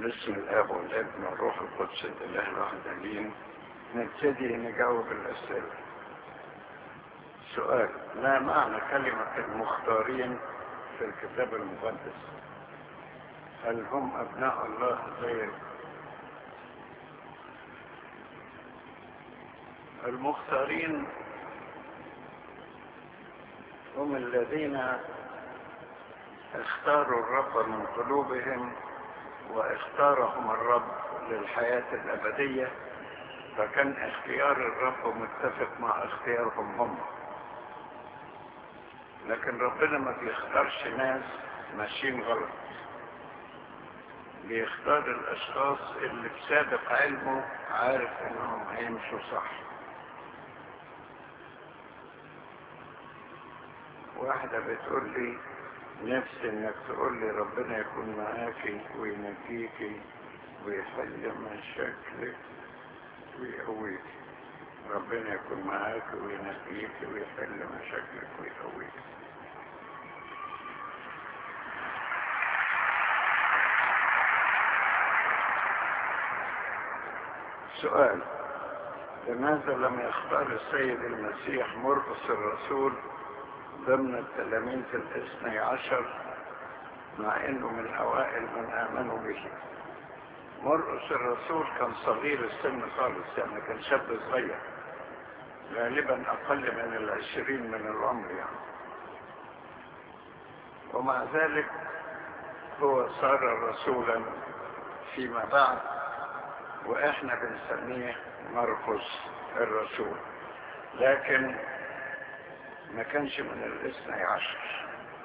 باسم الاب والابن والروح القدس الاله الواحد امين نبتدي نجاوب الاسئله سؤال ما معنى كلمه المختارين في الكتاب المقدس هل هم ابناء الله زي المختارين هم الذين اختاروا الرب من قلوبهم واختارهم الرب للحياة الأبدية فكان اختيار الرب متفق مع اختيارهم هم لكن ربنا ما بيختارش ناس ماشيين غلط بيختار الأشخاص اللي بسابق علمه عارف انهم هيمشوا صح واحدة بتقول لي نفسي انك تقول لي ربنا يكون معاكي وينجيكي ويحل مشاكلك ويقويك ربنا يكون معاكي وينجيكي ويحل مشاكلك ويقويك سؤال لماذا لم يختار السيد المسيح مرقس الرسول ضمن التلاميذ الاثني عشر مع انه من اوائل من امنوا به مرقس الرسول كان صغير السن خالص يعني كان شاب صغير غالبا اقل من العشرين من العمر يعني ومع ذلك هو صار رسولا فيما بعد واحنا بنسميه مرقس الرسول لكن ما كانش من الاثني عشر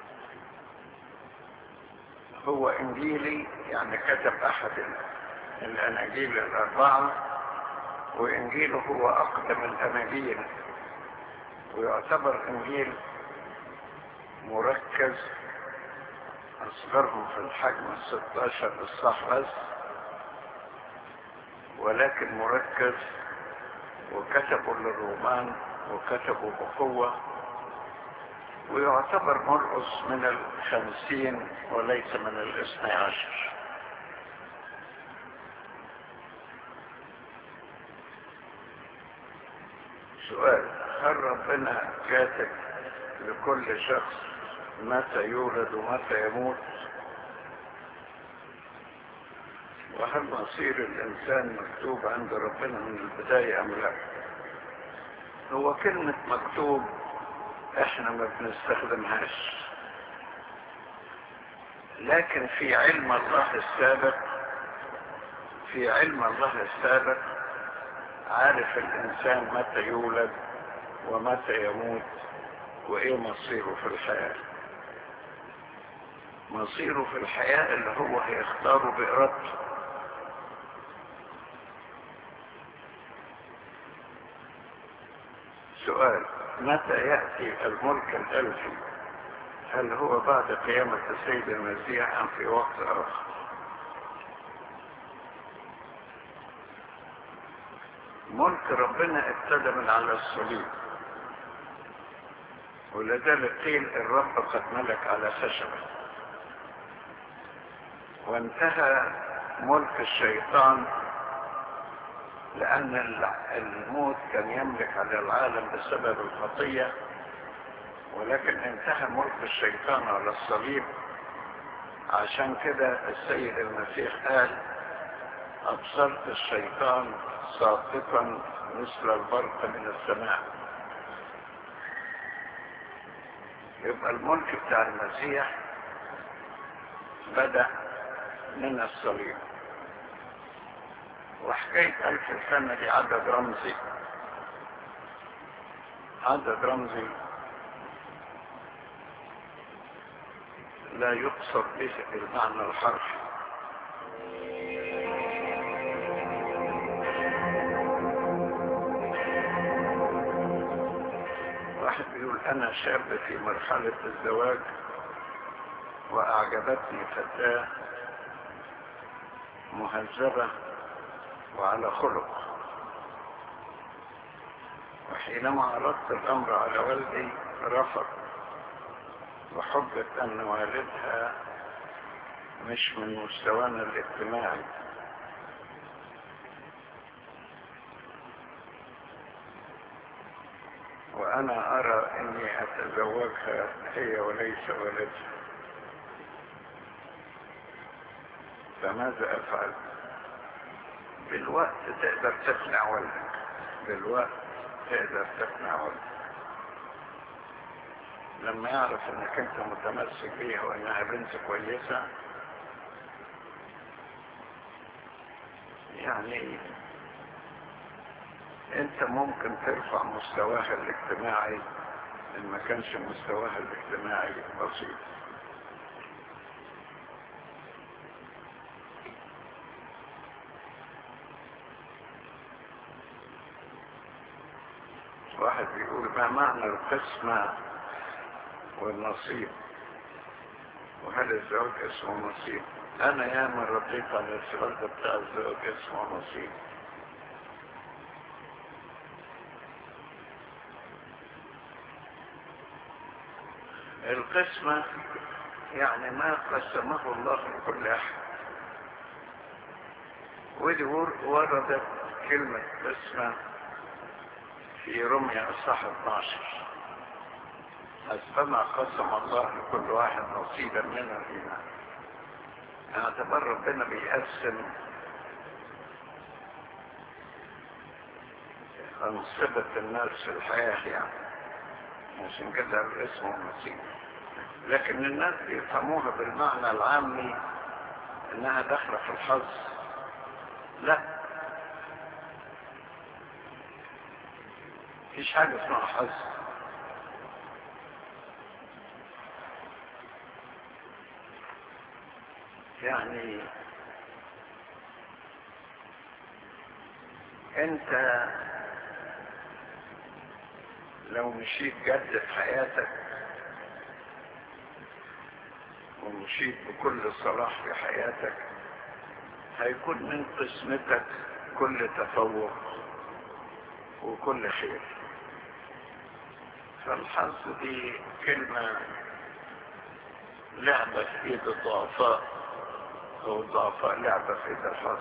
هو انجيلي يعني كتب احد الاناجيل الاربعه وانجيله هو اقدم الاناجيل ويعتبر انجيل مركز اصغرهم في الحجم الستاشر الصح بس ولكن مركز وكتبوا للرومان وكتبوا بقوه ويعتبر مرقص من الخمسين وليس من الاثني عشر سؤال هل ربنا كاتب لكل شخص متى يولد ومتى يموت وهل مصير الانسان مكتوب عند ربنا من البداية ام لا هو كلمة مكتوب احنا ما بنستخدمهاش لكن في علم الله السابق في علم الله السابق عارف الانسان متى يولد ومتى يموت وايه مصيره في الحياة مصيره في الحياة اللي هو هيختاره بإرادته سؤال متى يأتي الملك الألفي هل هو بعد قيامة السيد المسيح أم في وقت آخر ملك ربنا ابتدى من على الصليب ولذلك قيل الرب قد ملك على خشبه وانتهى ملك الشيطان لأن الموت كان يملك على العالم بسبب الخطية ولكن انتهى ملك الشيطان على الصليب عشان كده السيد المسيح قال أبصرت الشيطان ساقطا مثل البرق من السماء يبقى الملك بتاع المسيح بدأ من الصليب وحكاية ألف سنة دي عدد رمزي عدد رمزي لا يقصد به المعنى الحرفي واحد بيقول أنا شاب في مرحلة الزواج وأعجبتني فتاة مهذبة وعلى خلق وحينما عرضت الأمر على والدي رفض وحجة أن والدها مش من مستوانا الاجتماعي وأنا أرى أني أتزوجها هي وليس ولدها فماذا أفعل بالوقت تقدر تقنع ولدك بالوقت تقدر تقنع ولدك لما يعرف انك انت متمسك بيها وانها بنت كويسة يعني انت ممكن ترفع مستواها الاجتماعي ان ما كانش مستواها الاجتماعي بسيط واحد بيقول ما معنى القسمة والنصيب وهل الزواج اسمه نصيب انا ياما رديت على السؤال ده بتاع الزواج اسمه نصيب القسمة يعني ما قسمه الله لكل أحد ودي وردت كلمة قسمة في رمية الصح 12 فما قسم الله لكل واحد نصيبا من الإيمان اعتبر ربنا بيقسم أنصبة الناس في الحياة يعني عشان كده الاسم نصيب لكن الناس بيفهموها بالمعنى العامي انها داخله في الحظ لا مفيش حاجه اسمها حظ يعني انت لو مشيت جد في حياتك ومشيت بكل صلاح في حياتك هيكون من قسمتك كل تفوق وكل خير فالحظ دي كلمة لعبة في ايد الضعفاء او الضعفاء لعبة في ايد الحظ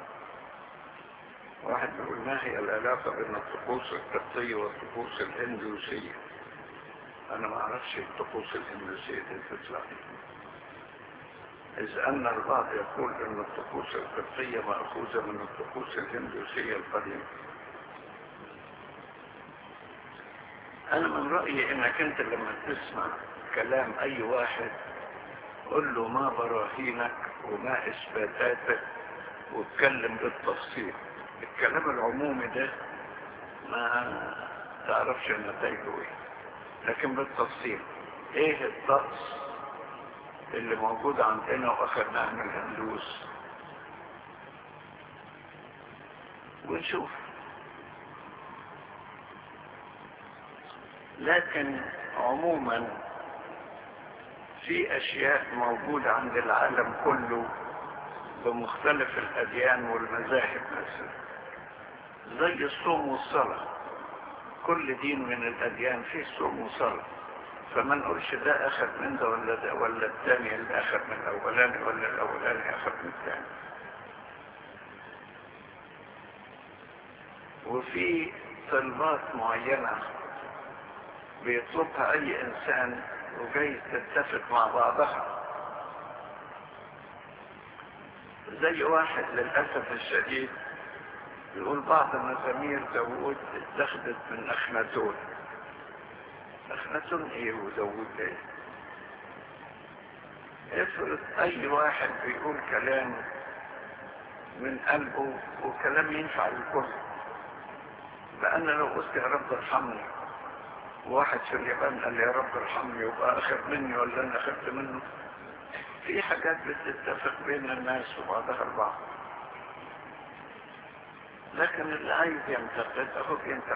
واحد يقول ما هي العلاقة بين الطقوس القبطية والطقوس الهندوسية انا ما اعرفش الطقوس الهندوسية دي تطلع إذ أن البعض يقول أن الطقوس القبطية مأخوذة من الطقوس الهندوسية القديمة أنا من رأيي أنك أنت لما تسمع كلام أي واحد قل له ما براهينك وما إثباتاتك واتكلم بالتفصيل الكلام العمومي ده ما تعرفش نتائجه ايه لكن بالتفصيل ايه الطقس اللي موجود عندنا واخدناه من الهندوس ونشوف لكن عموما في اشياء موجودة عند العالم كله بمختلف الاديان والمذاهب مثلا زي الصوم والصلاة كل دين من الاديان فيه صوم وصلاة فما نقولش ده اخذ من ده ولا ده ولا الثاني اللي اخذ من الاولاني ولا الاولاني اخذ من الثاني وفي طلبات معينة بيطلبها اي انسان وجاي تتفق مع بعضها زي واحد للأسف الشديد يقول بعض مزامير داوود اتخذت من أخناتون أخناتون ايه وداوود ايه افرض اي واحد بيقول كلام من قلبه وكلام ينفع للكل لان لو قلت يا رب ارحمني واحد في اليابان قال يا رب ارحمني يبقى اخذ مني ولا انا اخذت منه في حاجات بتتفق بين الناس وبعضها البعض لكن اللي عايز ينتقد اهو ينتقد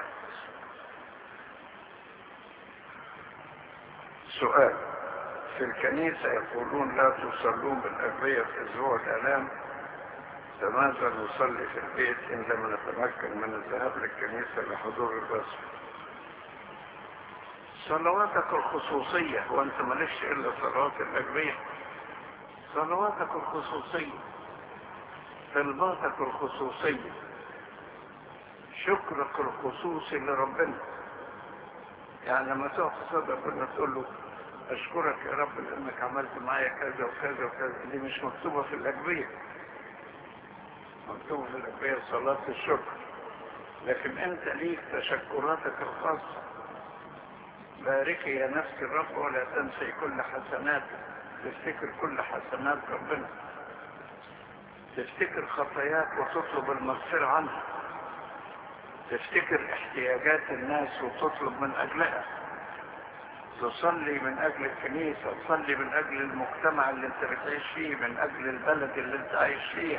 سؤال في الكنيسة يقولون لا تصلون بالأغبية في أسبوع الآلام فماذا نصلي في البيت إن لم نتمكن من الذهاب للكنيسة لحضور الرسم صلواتك الخصوصية وانت مالكش إلا صلوات الأغبية صلواتك الخصوصية طلباتك الخصوصية شكرك الخصوصي لربنا يعني لما تقف قصاد ربنا تقول له اشكرك يا رب لانك عملت معايا كذا وكذا وكذا دي مش مكتوبة في الاجبية مكتوبة في الاجبية صلاة الشكر لكن انت ليك تشكراتك الخاصة باركي يا نفس الرب ولا تنسي كل حسناتك تفتكر كل حسنات ربنا تفتكر خطاياك وتطلب المغفرة عنها تفتكر احتياجات الناس وتطلب من اجلها تصلي من اجل الكنيسة تصلي من اجل المجتمع اللي انت بتعيش فيه من اجل البلد اللي انت عايش فيها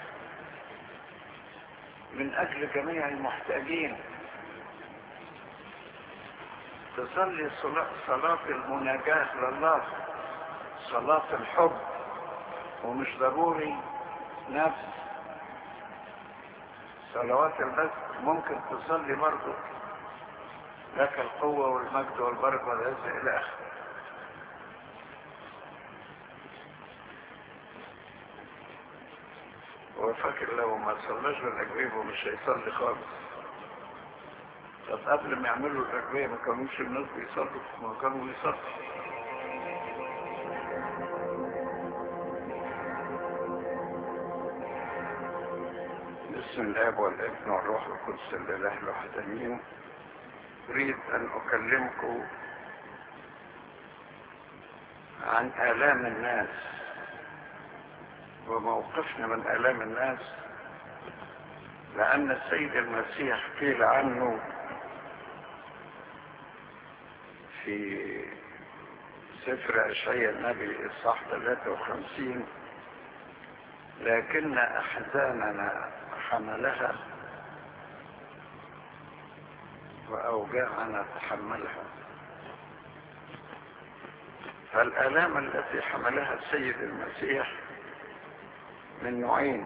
من اجل جميع المحتاجين تصلي صلاة المناجاة لله صلاة الحب ومش ضروري نفس صلوات البس ممكن تصلي برضه لك القوة والمجد والبركة والعز إلى آخره وفاكر لو ما صلاش بالأجوبة مش هيصلي خالص طب قبل ما يعملوا الأجوبة ما كانوش الناس بيصلوا ما كانوا بيصلوا بسم الاب والابن والروح القدس الاله الوحدانيين اريد ان اكلمكم عن الام الناس وموقفنا من الام الناس لان السيد المسيح قيل عنه في سفر اشعياء النبي اصحاح 53 لكن احزاننا حملها وأوجاعنا تحملها فالآلام التي حملها السيد المسيح من نوعين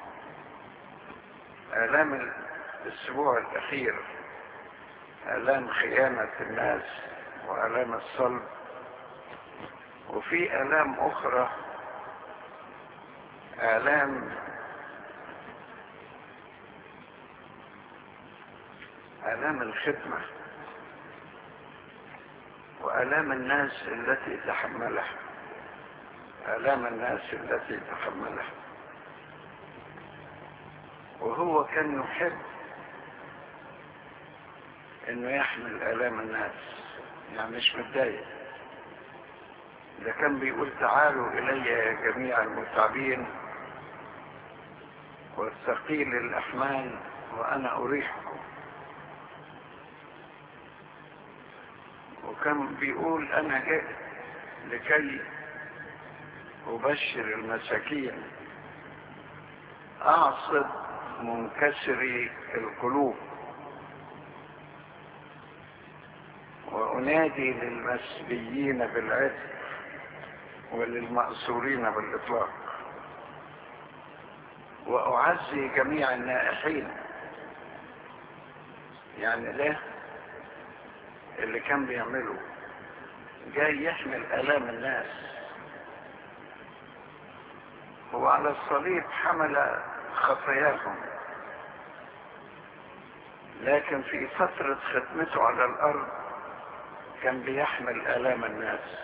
آلام الأسبوع الأخير آلام خيانة الناس وآلام الصلب وفي آلام أخرى آلام آلام الخدمة وآلام الناس التي تحملها آلام الناس التي تحملها وهو كان يحب انه يحمل آلام الناس يعني مش متضايق ده كان بيقول تعالوا الي يا جميع المتعبين والثقيل الاحمال وانا اريحكم وكان بيقول انا جئت لكي ابشر المساكين اعصب منكسري القلوب وانادي للمسبيين بالعتق وللمأسورين بالاطلاق واعزي جميع النائحين يعني ده اللي كان بيعمله جاي يحمل آلام الناس هو على الصليب حمل خطاياهم لكن في فترة خدمته على الأرض كان بيحمل آلام الناس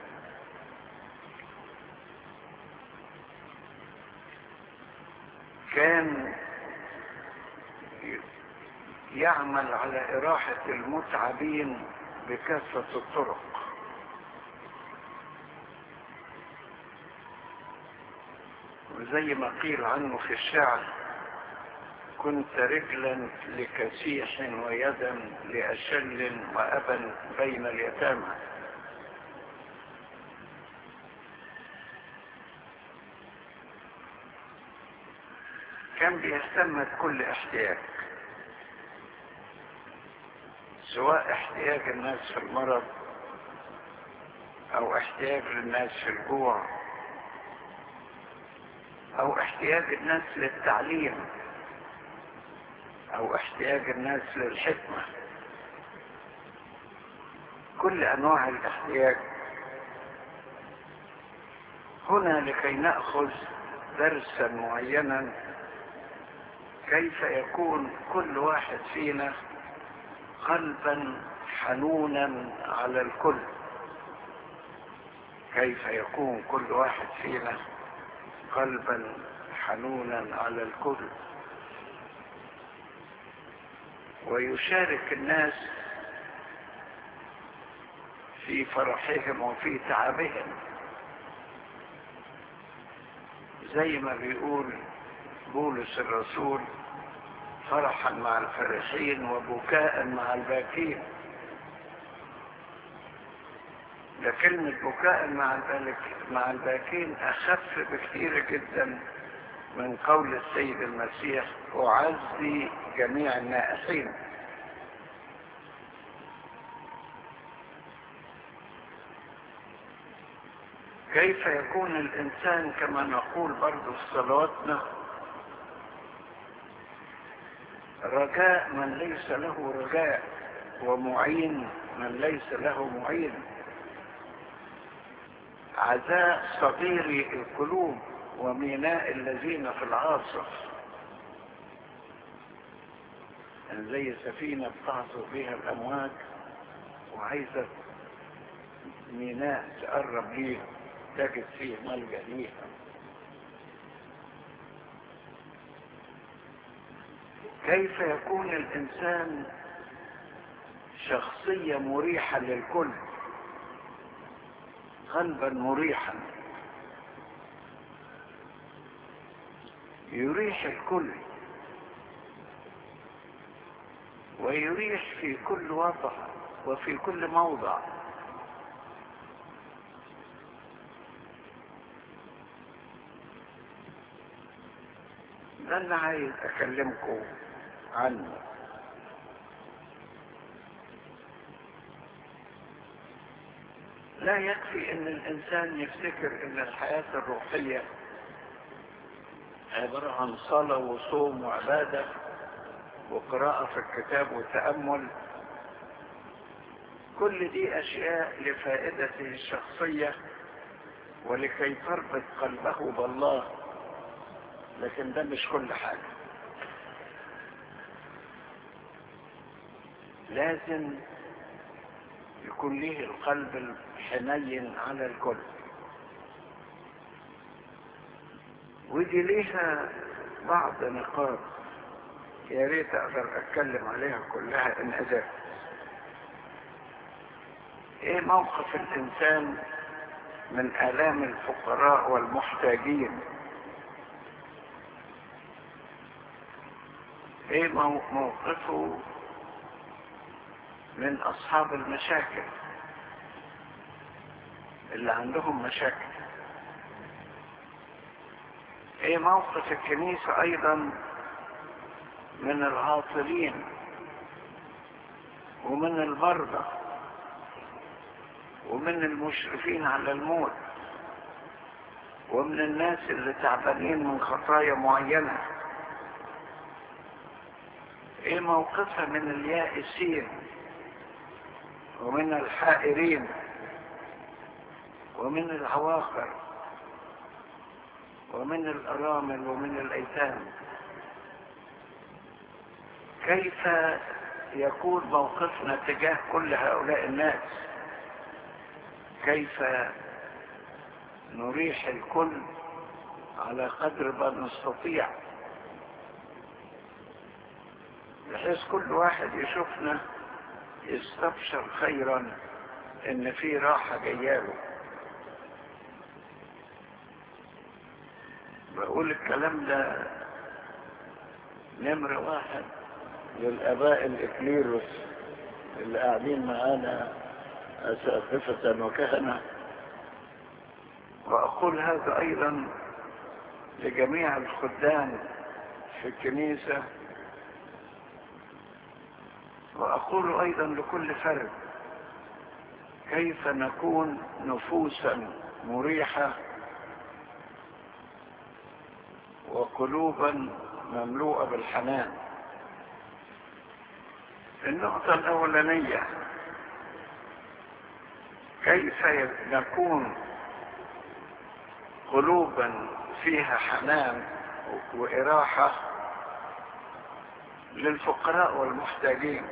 كان يعمل على إراحة المتعبين بكافة الطرق وزي ما قيل عنه في الشعر كنت رجلا لكسيح ويدا لأشل وأبا بين اليتامى كان بيهتم بكل احتياج سواء احتياج الناس في المرض او احتياج الناس في الجوع او احتياج الناس للتعليم او احتياج الناس للحكمة كل انواع الاحتياج هنا لكي نأخذ درسا معينا كيف يكون كل واحد فينا قلبا حنونا على الكل كيف يكون كل واحد فينا قلبا حنونا على الكل ويشارك الناس في فرحهم وفي تعبهم زي ما بيقول بولس الرسول فرحا مع الفرحين وبكاء مع الباكين ده كلمة بكاء مع مع الباكين أخف بكثير جدا من قول السيد المسيح أعزي جميع النائحين كيف يكون الإنسان كما نقول برضو في صلواتنا رجاء من ليس له رجاء ومعين من ليس له معين عزاء صغير القلوب وميناء الذين في العاصف زي سفينة بتعصف بها الأمواج وعايزة ميناء تقرب ليها تجد فيه ملجأ ليها كيف يكون الإنسان شخصية مريحة للكل قلبا مريحا يريح الكل ويريح في كل وضع وفي كل موضع ده اللي عايز اكلمكم عنه لا يكفي ان الانسان يفتكر ان الحياة الروحية عبارة عن صلاة وصوم وعبادة وقراءة في الكتاب وتأمل كل دي أشياء لفائدته الشخصية ولكي تربط قلبه بالله لكن ده مش كل حاجة لازم يكون ليه القلب الحنين على الكل ودي ليها بعض نقاط يا ريت اقدر اتكلم عليها كلها ان قدرت ايه موقف الانسان من الام الفقراء والمحتاجين ايه موقفه من اصحاب المشاكل اللي عندهم مشاكل ايه موقف الكنيسة ايضا من العاطلين ومن المرضى ومن المشرفين على الموت ومن الناس اللي تعبانين من خطايا معينة ايه موقفها من اليائسين ومن الحائرين ومن العواقر ومن الأرامل ومن الأيتام كيف يكون موقفنا تجاه كل هؤلاء الناس كيف نريح الكل على قدر ما نستطيع بحيث كل واحد يشوفنا يستبشر خيرا ان في راحة جياله بقول الكلام ده نمر واحد للاباء الاكليروس اللي قاعدين معانا اساتذة وكهنة واقول هذا ايضا لجميع الخدام في الكنيسة واقول ايضا لكل فرد كيف نكون نفوسا مريحة وقلوبا مملوءة بالحنان النقطة الأولانية كيف نكون قلوبا فيها حنان وإراحة للفقراء والمحتاجين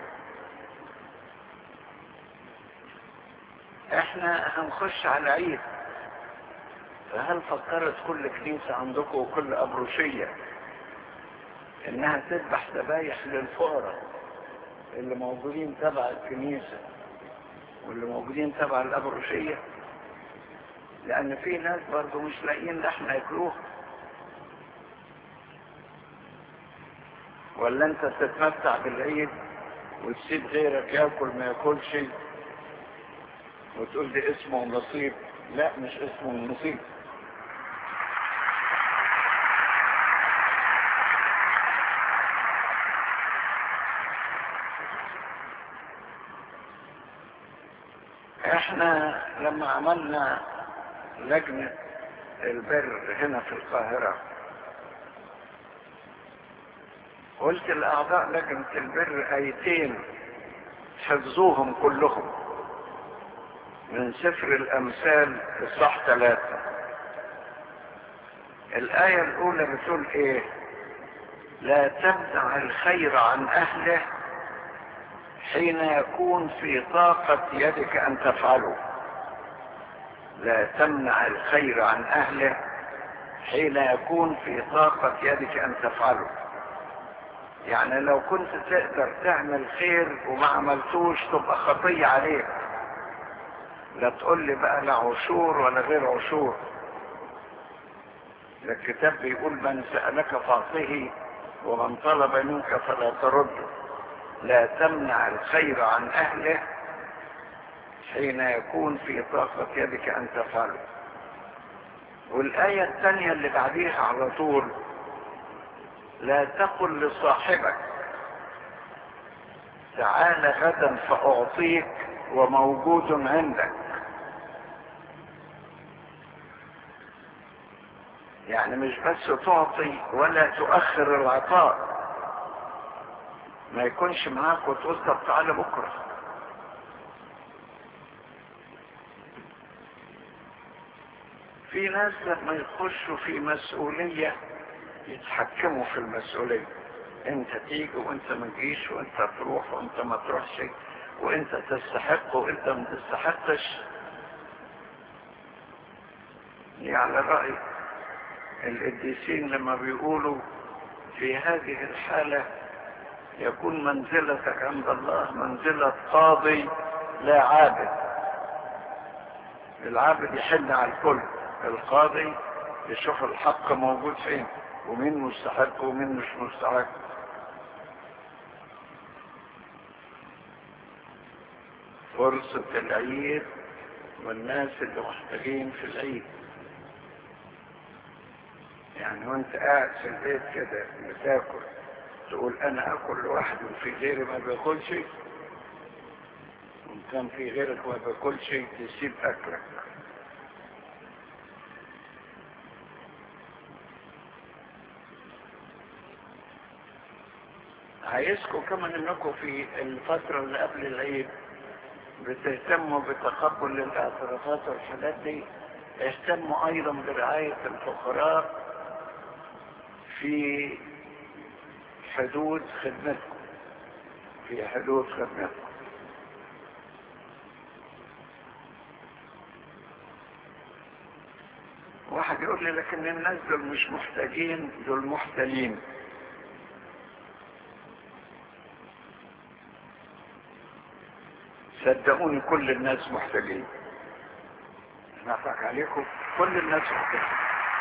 احنا هنخش على عيد فهل فكرت كل كنيسة عندكم وكل أبروشية انها تذبح ذبايح للفقراء اللي موجودين تبع الكنيسة واللي موجودين تبع الأبروشية لأن في ناس برضو مش لاقيين لحم ياكلوها ولا انت تتمتع بالعيد وتسيب غيرك ياكل ما ياكلش وتقول دي اسمه نصيب لا مش اسمه نصيب احنا لما عملنا لجنة البر هنا في القاهرة قلت لأعضاء لجنة البر آيتين حفظوهم كلهم من سفر الأمثال إصحاح ثلاثة الآية الأولى بتقول إيه لا تمنع الخير عن أهله حين يكون في طاقة يدك أن تفعله لا تمنع الخير عن أهله حين يكون في طاقة يدك أن تفعله يعني لو كنت تقدر تعمل خير وما عملتوش تبقى خطية عليك لا تقول لي بقى لا عشور ولا غير عشور ده الكتاب بيقول من سألك فاعطه ومن طلب منك فلا ترده لا تمنع الخير عن أهله حين يكون في طاقة يدك أن تفعله والآية الثانية اللي بعديها على طول لا تقل لصاحبك تعال غدا فأعطيك وموجود عندك يعني مش بس تعطي ولا تؤخر العطاء ما يكونش معاك وتقول طب تعالى بكره في ناس لما يخشوا في مسؤولية يتحكموا في المسؤولية انت تيجي وانت ما تجيش وانت تروح وانت ما تروحش وانت تستحق وانت ما تستحقش يعني رأي القديسين لما بيقولوا في هذه الحالة يكون منزلتك عند الله منزلة قاضي لا عابد العابد يحن على الكل القاضي يشوف الحق موجود فين ومين مستحق ومين مش مستحق فرصة العيد والناس اللي محتاجين في العيد يعني وانت قاعد في البيت كده بتاكل تقول انا اكل لوحدي وفي غيري ما بياكلش وان كان في غيرك ما بياكلش تسيب اكلك عايزكم كمان انكم في الفترة اللي قبل العيد بتهتموا بتقبل الاعترافات والحاجات دي اهتموا ايضا برعاية الفقراء في حدود خدمتكم في حدود خدمتكم واحد يقول لي لكن الناس دول مش محتاجين دول محتلين صدقوني كل الناس محتاجين نفعك عليكم كل الناس محتاجين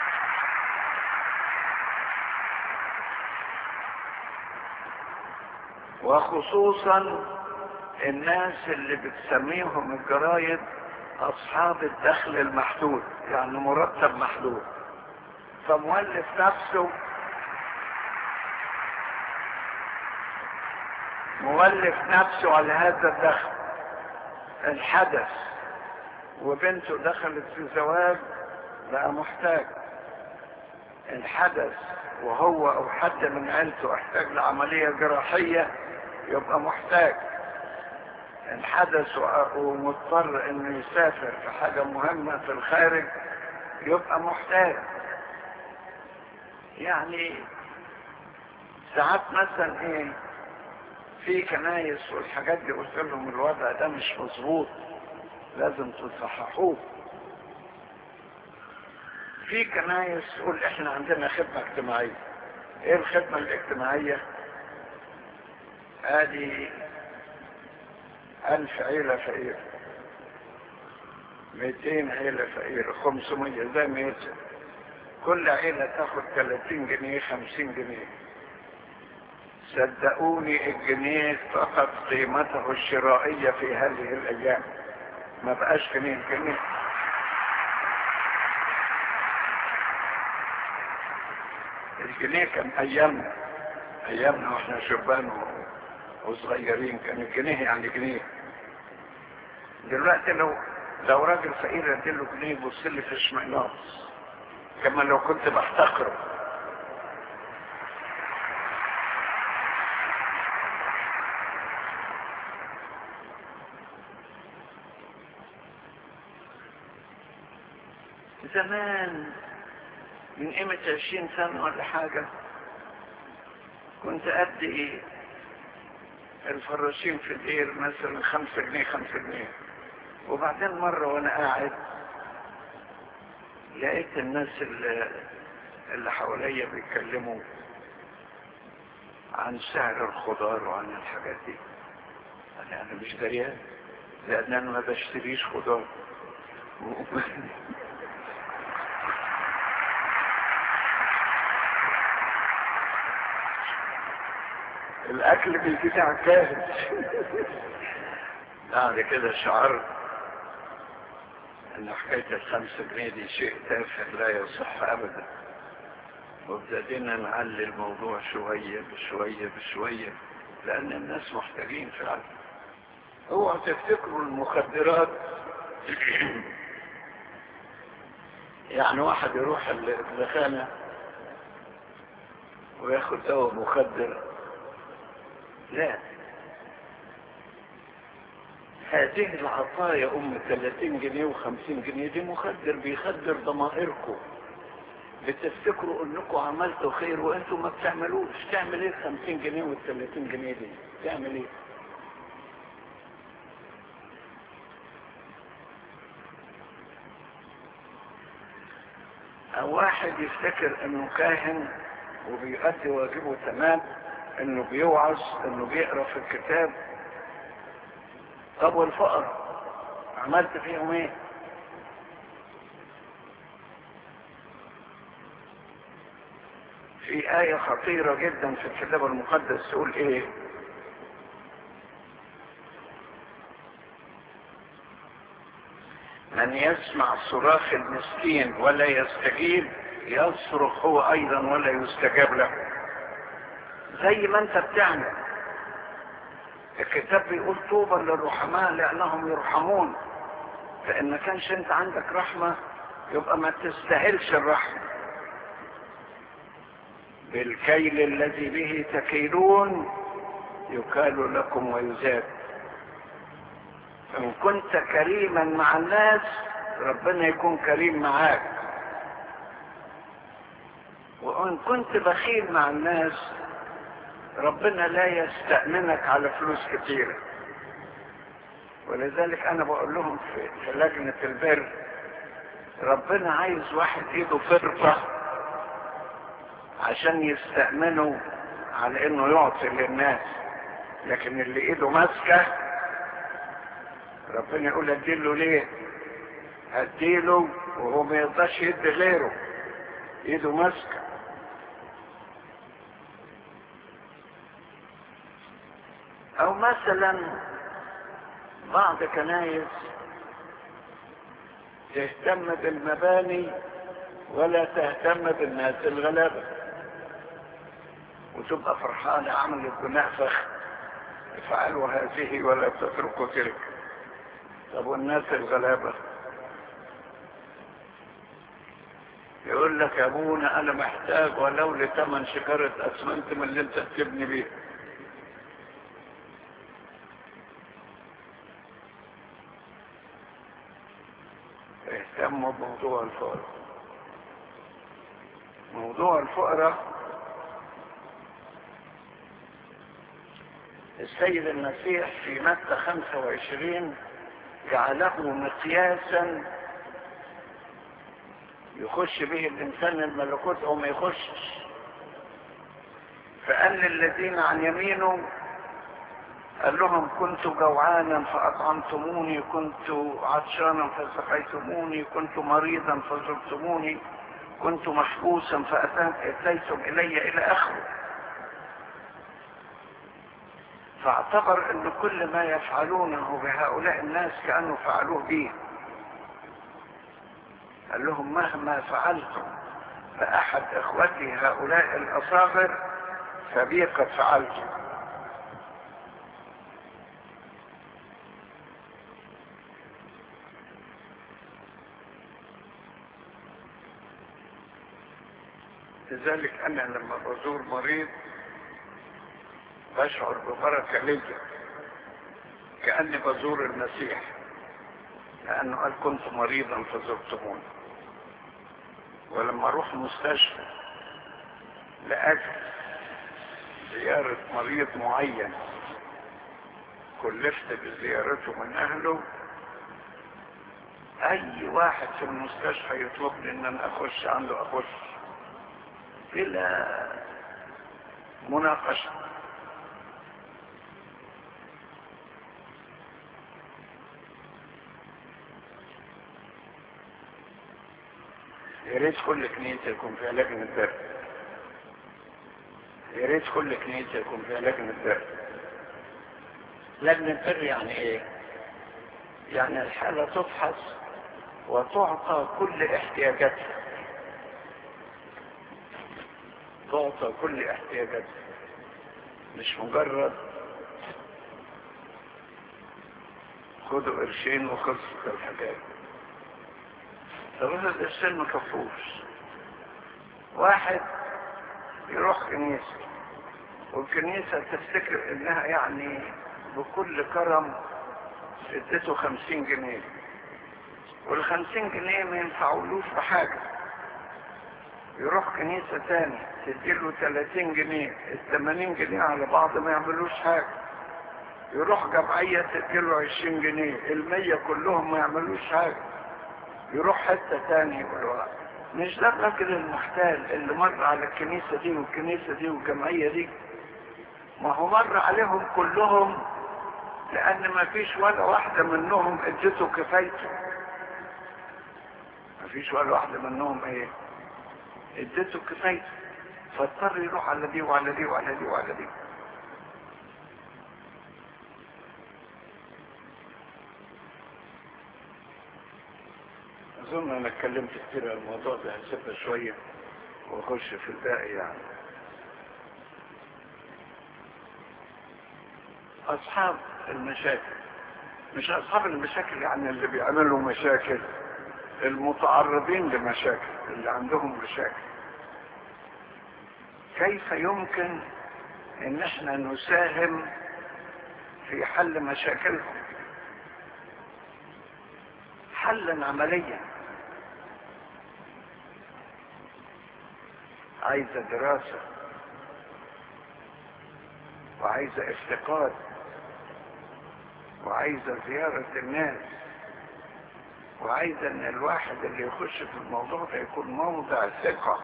وخصوصا الناس اللي بتسميهم الجرايد اصحاب الدخل المحدود يعني مرتب محدود فمؤلف نفسه مؤلف نفسه على هذا الدخل الحدث وبنته دخلت في زواج بقى محتاج الحدث وهو او حد من عيلته احتاج لعملية جراحية يبقى محتاج الحدث ومضطر انه يسافر في حاجة مهمة في الخارج يبقى محتاج يعني ساعات مثلا ايه في كنايس والحاجات دي قلت لهم الوضع ده مش مظبوط لازم تصححوه في كنايس تقول احنا عندنا خدمة اجتماعية ايه الخدمة الاجتماعية ادي الف عيلة فقيرة ميتين عيلة فقيرة خمسمية زي ميتة كل عيلة تاخد تلاتين جنيه خمسين جنيه صدقوني الجنيه فقط قيمته الشرائية في هذه الأيام ما بقاش جنيه جنيه الجنيه كان أيامنا أيامنا وإحنا شبان وصغيرين كان الجنيه يعني جنيه دلوقتي لو لو راجل فقير اديله جنيه يبص لي في اشمعناص كما لو كنت بحتقره زمان من قيمة عشرين سنة ولا حاجة كنت أدي الفراشين في الدير مثلا خمسة جنيه خمسة جنيه وبعدين مرة وأنا قاعد لقيت الناس اللي, اللي حواليا بيتكلموا عن سعر الخضار وعن الحاجات دي أنا أنا مش دريان لأن أنا ما بشتريش خضار الاكل بيجي على الكاهن بعد كده شعرت ان حكاية الخمسة جنيه دي شيء تافه لا يصح ابدا وابتدينا نعلي الموضوع شوية بشوية بشوية لان الناس محتاجين فعلا اوعوا تفتكروا المخدرات يعني واحد يروح الدخانة وياخد دواء مخدر لا هذه العطايا ام 30 جنيه و50 جنيه دي مخدر بيخدر ضمائركم بتفتكروا انكم عملتوا خير وانتم ما بتعملوش تعمل ايه 50 جنيه وال 30 جنيه دي تعمل ايه او واحد يفتكر انه كاهن وبيؤدي واجبه تمام انه بيوعظ انه بيقرا في الكتاب طب والفقر عملت فيهم ايه في آية خطيرة جدا في الكتاب المقدس تقول ايه من يسمع صراخ المسكين ولا يستجيب يصرخ هو ايضا ولا يستجاب له زي ما انت بتعمل الكتاب بيقول طوبى للرحماء لانهم يرحمون فان ما كانش انت عندك رحمة يبقى ما تستاهلش الرحمة بالكيل الذي به تكيلون يكال لكم ويزاد ان كنت كريما مع الناس ربنا يكون كريم معاك وان كنت بخيل مع الناس ربنا لا يستأمنك على فلوس كتيرة ولذلك انا بقول لهم في, في لجنة البر ربنا عايز واحد ايده فرطة عشان يستأمنه على انه يعطي للناس لكن اللي ايده ماسكة ربنا يقول اديله ليه اديله وهو ما يرضاش يدي غيره ايده ماسكه او مثلا بعض كنايس تهتم بالمباني ولا تهتم بالناس الغلابة وتبقى فرحانة عملت بناء فخ افعلوا هذه ولا تتركوا تلك طب والناس الغلابة يقول لك يا ابونا انا محتاج ولو لثمن شجرة اسمنت من اللي انت بتبني بيه اهتموا بموضوع الفقر موضوع الفقراء السيد المسيح في متى 25 جعله مقياسا يخش به الإنسان الملكوت أو ما يخشش فقال للذين عن يمينه قال لهم كنت جوعانا فأطعمتموني كنت عطشانا فسقيتموني كنت مريضا فزرتموني كنت محبوسا فأتيتم إلي إلى آخره فاعتبر أن كل ما يفعلونه بهؤلاء الناس كأنه فعلوه به قال لهم مهما فعلتم فأحد إخوتي هؤلاء الأصاغر فبي قد فعلتم لذلك أنا لما بزور مريض بشعر ببركة ليا كأني بزور المسيح لأنه قال كنت مريضا فزرتموني ولما أروح مستشفى لأجل زيارة مريض معين كلفت بزيارته من أهله أي واحد في المستشفى يطلبني إن أنا أخش عنده أخش بلا مناقشة يا ريت كل كنيسة يكون فيها لجنة درس يا ريت كل كنيسة يكون فيها لجنة درس لجنة بر يعني ايه يعني الحالة تفحص وتعطى كل احتياجاتها تعطى كل احتياجاتها مش مجرد خدوا قرشين وخلصت الحاجات طب هذا القرشين ما كفوش واحد يروح كنيسة والكنيسة تفتكر انها يعني بكل كرم ادته خمسين جنيه والخمسين جنيه ما ينفعولوش بحاجة يروح كنيسة تاني تديله تلاتين جنيه التمانين جنيه على بعض ما يعملوش حاجة يروح جمعية تديله عشرين جنيه المية كلهم ما يعملوش حاجة يروح حتة تاني يقول مش ده الراجل المحتال اللي مر على الكنيسة دي والكنيسة دي والجمعية دي ما هو مر عليهم كلهم لأن ما فيش ولا واحدة منهم ادته كفايته ما فيش ولا واحدة منهم ايه ادته كفايته فاضطر يروح على دي وعلى دي وعلى دي وعلى دي اظن انا اتكلمت كتير عن الموضوع ده هسيبها شوية واخش في الباقي يعني اصحاب المشاكل مش اصحاب المشاكل يعني اللي بيعملوا مشاكل المتعرضين لمشاكل اللي عندهم مشاكل كيف يمكن ان احنا نساهم في حل مشاكلهم حلا عمليا عايزة دراسة وعايزة افتقاد وعايزة زيارة الناس وعايزة ان الواحد اللي يخش في الموضوع ده يكون موضع ثقة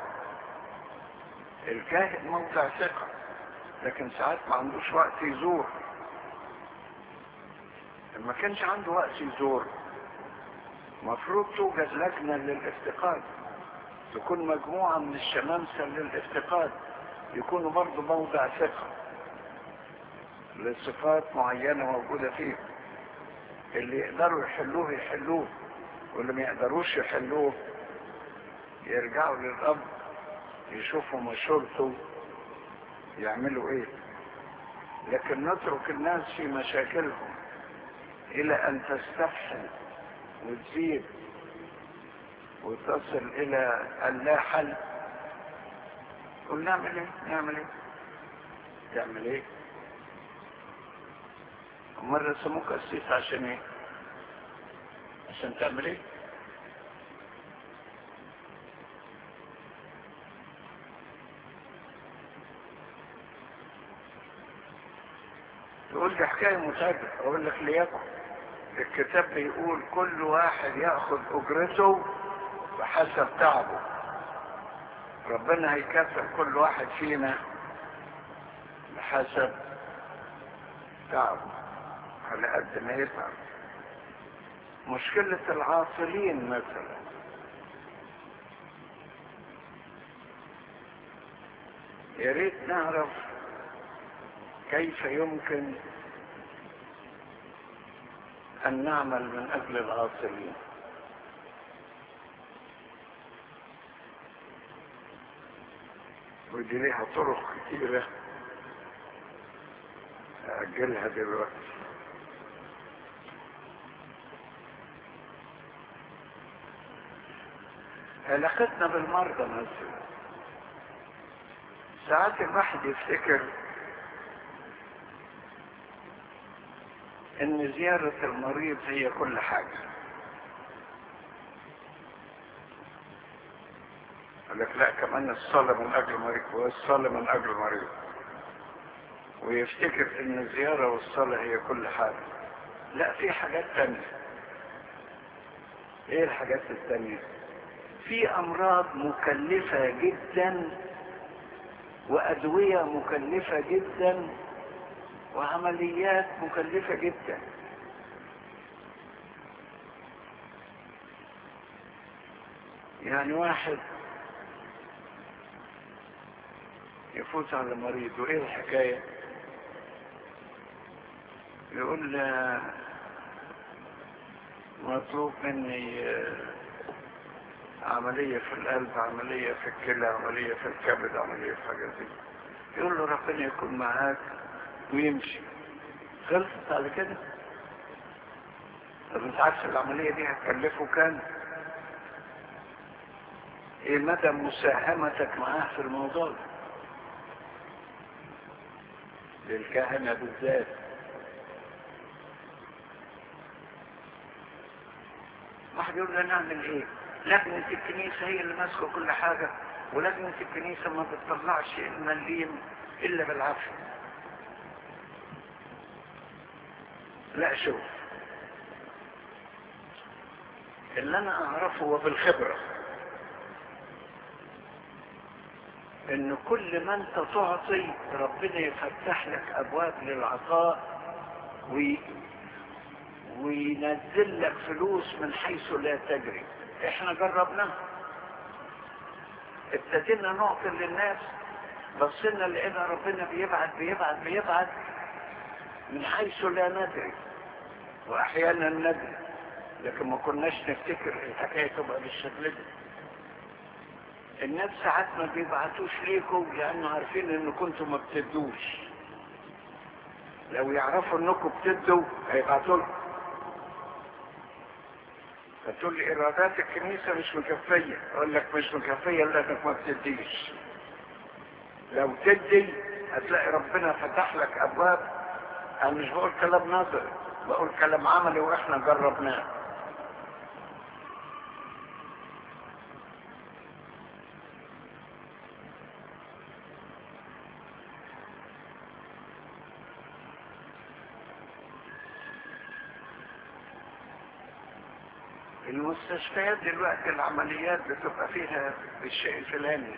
الكاهن موضع ثقة لكن ساعات ما عندوش وقت يزور ما كانش عنده وقت يزور مفروض توجد لجنة للافتقاد تكون مجموعة من الشمامسة للافتقاد يكونوا برضه موضع ثقة لصفات معينة موجودة فيه اللي يقدروا يحلوه يحلوه واللي ما يقدروش يحلوه يرجعوا للأب يشوفوا مشورته يعملوا ايه لكن نترك الناس في مشاكلهم الى ان تستفحل وتزيد وتصل الى ان لا حل قل نعمل ايه نعمل ايه تعمل ايه امال رسموك قسيس عشان ايه عشان تعمل ايه تقول دي حكاية متعبة اقول لك ليكن الكتاب بيقول كل واحد ياخذ اجرته بحسب تعبه ربنا هيكافئ كل واحد فينا بحسب تعبه على قد ما يتعب مشكلة العاطلين مثلا يا ريت نعرف كيف يمكن أن نعمل من أجل العاطلين ودي ليها طرق كتيرة أجلها دلوقتي علاقتنا بالمرضى مثلا ساعات الواحد يفتكر ان زيارة المريض هي كل حاجة يقول لك لا كمان الصلاة من اجل المريض والصلاة من اجل المريض ويفتكر ان الزيارة والصلاة هي كل حاجة لا في حاجات تانية ايه الحاجات التانية في امراض مكلفة جدا وادوية مكلفة جدا وعمليات مكلفة جدا يعني واحد يفوت على مريض وايه الحكاية يقول له مطلوب مني عملية في القلب عملية في الكلى عملية في الكبد عملية في حاجة دي يقول له ربنا يكون معاك ويمشي خلصت على كده طب انت عارف العملية دي هتكلفه كام ايه مدى مساهمتك معاه في الموضوع ده للكهنة بالذات واحد يقول لنا نعمل ايه لجنة الكنيسة هي اللي ماسكة كل حاجة ولجنة الكنيسة ما بتطلعش المليم الا بالعافية لا شوف اللي انا اعرفه وبالخبرة ان كل ما انت تعطي ربنا يفتح لك ابواب للعطاء وي... وينزل لك فلوس من حيث لا تجري احنا جربناها ابتدينا نعطي للناس بصينا لقينا ربنا بيبعت بيبعت بيبعت من حيث لا ندري واحيانا ندري لكن ما كناش نفتكر الحكايه تبقى بالشكل ده الناس ساعات ما بيبعتوش ليكم لانه عارفين ان كنتوا ما بتدوش لو يعرفوا انكم بتدوا هيبعتوا لكم فتقول لي ايرادات الكنيسه مش مكفيه اقول لك مش مكفيه لانك ما بتديش لو تدي هتلاقي ربنا فتح لك ابواب انا مش بقول كلام نظري بقول كلام عملي واحنا جربناه المستشفيات دلوقتي العمليات بتبقى فيها بالشيء الفلاني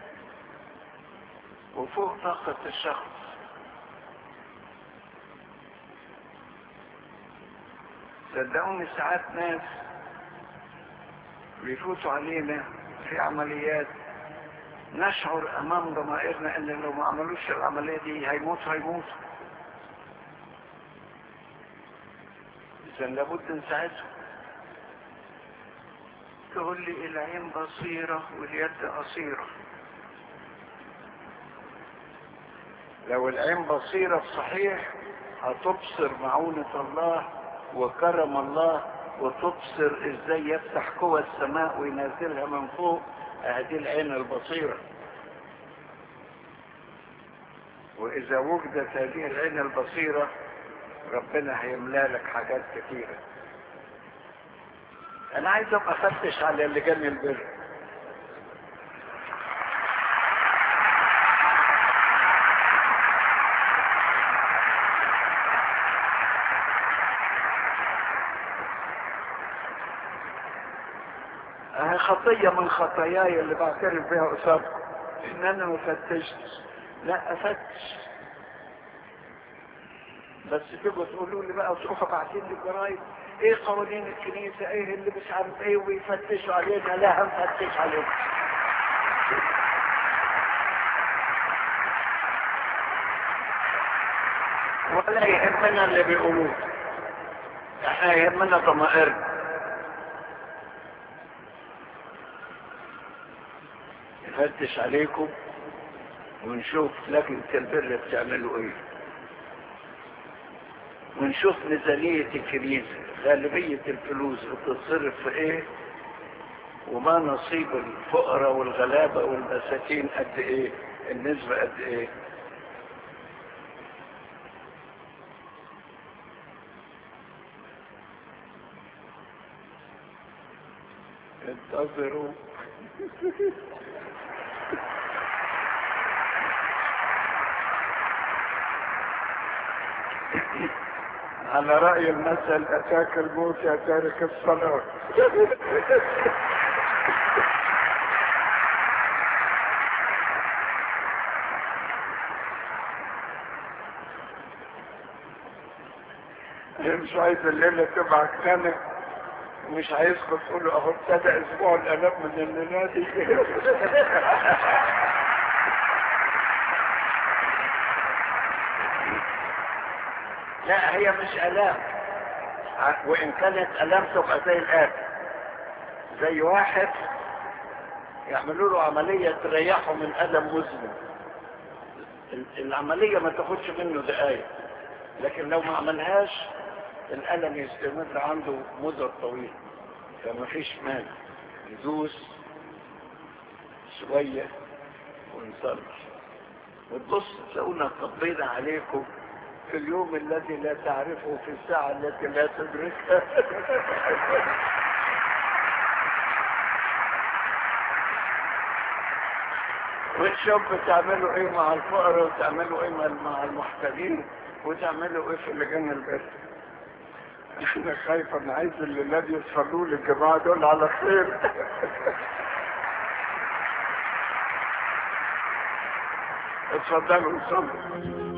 وفوق طاقة الشخص صدقوني ساعات ناس بيفوتوا علينا في عمليات نشعر امام ضمائرنا ان لو ما عملوش العملية دي هيموتوا هيموتوا اذا لابد نساعدهم تقول لي العين بصيرة واليد قصيرة لو العين بصيرة صحيح هتبصر معونة الله وكرم الله وتبصر ازاي يفتح قوى السماء وينزلها من فوق هذه العين البصيرة واذا وجدت هذه العين البصيرة ربنا هيملا لك حاجات كثيرة انا عايز ابقى افتش على اللي جاني البر خطية من خطاياي اللي بعترف بها قصادكم ان انا ما فتشتش لا افتش بس تيجوا تقولوا لي بقى تروحوا باعتين لي جرايد ايه قوانين الكنيسة ايه اللي مش عارف ايه ويفتشوا علينا لا هنفتش عليكم ولا يهمنا اللي بيقولوه احنا يهمنا ضمائرنا نفتش عليكم ونشوف لجنة البر بتعملوا ايه ونشوف ميزانية الكنيسة غالبية الفلوس بتتصرف في ايه وما نصيب الفقراء والغلابة والمساكين قد ايه النسبة قد ايه انتظروا على رأي المثل أتاك الموت يا تارك الصلاة مش عايز الليلة تبعك تاني مش عايزكم تقولوا اهو ابتدى اسبوع الالام من النادي لا هي مش الام وان كانت الام تبقى زي الان زي واحد يعملوا له عملية تريحه من ألم مزمن العملية ما تاخدش منه دقايق لكن لو ما عملهاش الألم يستمر عنده مدة طويلة فما فيش مانع ندوس شوية ونصلي وتبص تلاقونا طبينا عليكم في اليوم الذي لا تعرفه في الساعة التي لا تدركها وتشوف تعملوا ايه مع الفقراء وتعملوا ايه مع المحتاجين وتعملوا ايه في لجان البر احنا خايفة انا عايز اللي الذي يصلوا لي الجماعة دول على خير اتفضلوا صلوا